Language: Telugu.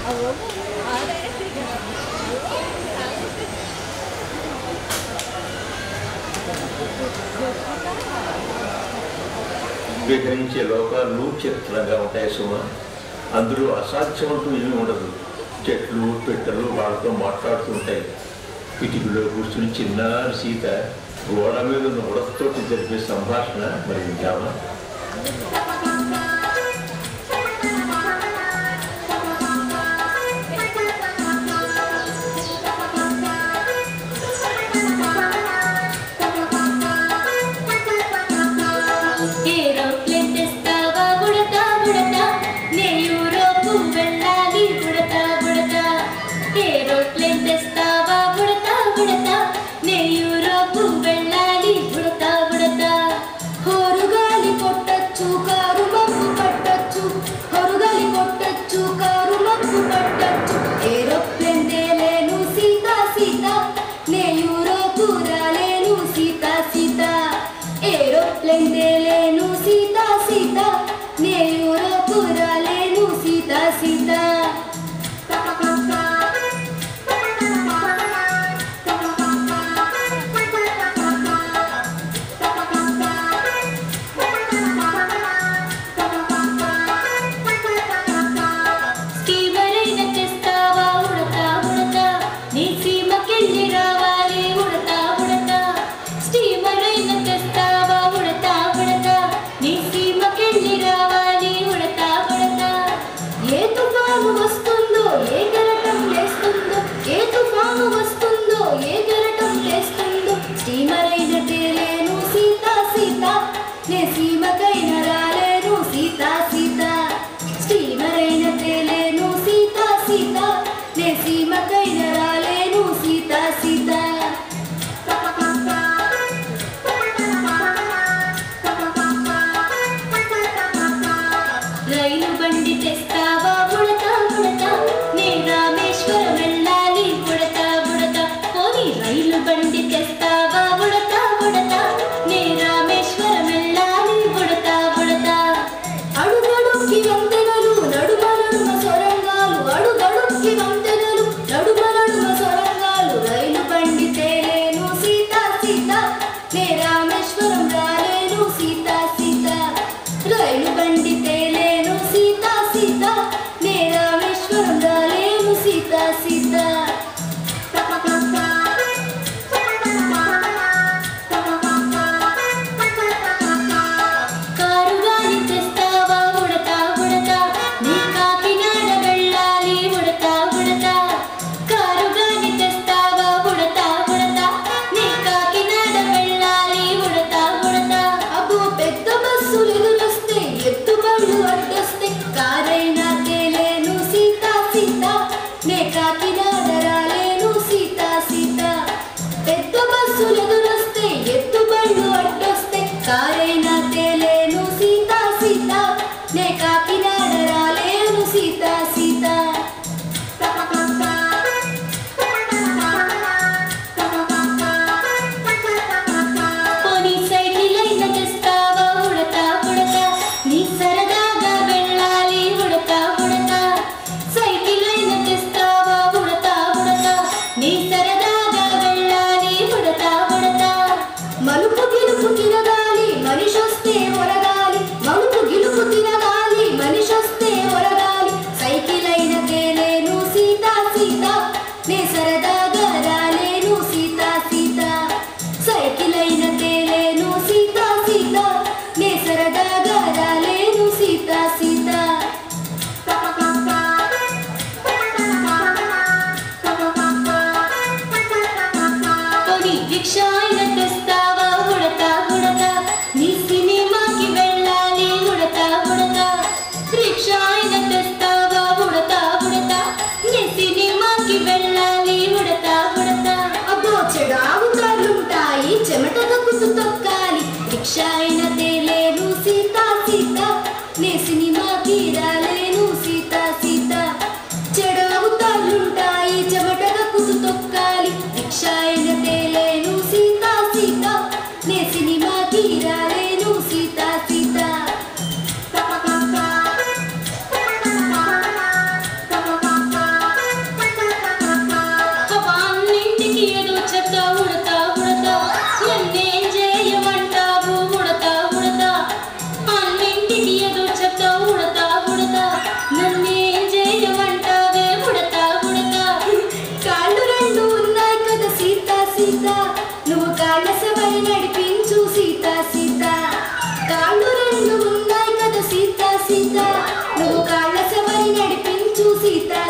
విహరించే లోకాలు చిత్రంగా ఉంటాయి సుమ అందులో అసాధ్యం అంటూ ఏమీ ఉండదు చెట్లు పెట్టలు వాళ్ళతో మాట్లాడుతుంటాయి ఇటుకలో కూర్చుని చిన్నారి సీత గోడ మీద ఉన్న ఉడతతోటి జరిపే సంభాషణ మరి వింటామా ఏరోప్లేన్ తెస్తావా బుడతా బుడతా నే యూరోపు వెళ్ళాలి బుడతా బుడతా ఏరోప్లేన్ తెస్తావా బుడతా బుడతా నే యూరోపు వెళ్ళాలి బుడతా బుడతా హోరుగాలి కొట్టచ్చు కారు మబ్బు పట్టచ్చు హోరుగాలి కొట్టచ్చు కారు మబ్బు పట్టచ్చు ఏరోప్లేన్ తేలేను సీత సీత నే యూరోపు రాలేను సీత సీత ఏరోప్లేన్ తేలేను సీత సీత నే యూరోపు రాలేను సీత సీత స్టీమరైన తెస్తావా ఉడతా ఉడతా నీ సీమకెళ్ళి రావాలి ఉడతా ఉడతా స్టీమరైన తెస్తావా ఉడతా ఉడతా నీ సీమకెళ్ళి రావాలి ఉడతా ఉడతా ఏ తుఫాను వస్తుందో ఏ గరటం లేస్తుందో ఏ తుఫాను వస్తుందో ఏ గరటం లేస్తుందో స్టీమరైన తేలేను సీత సీత నే సీమకైన రాలేను సీత సీత స్టీమరైన తేలేను సీత సీత నే సీమకైన రాలేను సీత సీత రైలు బండి తెస్తావా బుడతా బుడతా నే రామేశ్వరం వెళ్ళాలి బుడతా బుడతా పోనీ రైలు బండి తెస్తావా బుడతా బుడతా నే రామేశ్వరం వెళ్ళాలి బుడతా బుడతా అడుగడుక్కి వంతెనలు నడుమ నడుమ సొరంగాలు అడుగడుక్కి వంతెనలు నడుమ నడుమ సొరంగాలు రైలు బండి తేలేను సీత సీత నే రామేశ్వరం రాలేను సీత సీత రైలు బండి తేలేను సీత సీత సీతా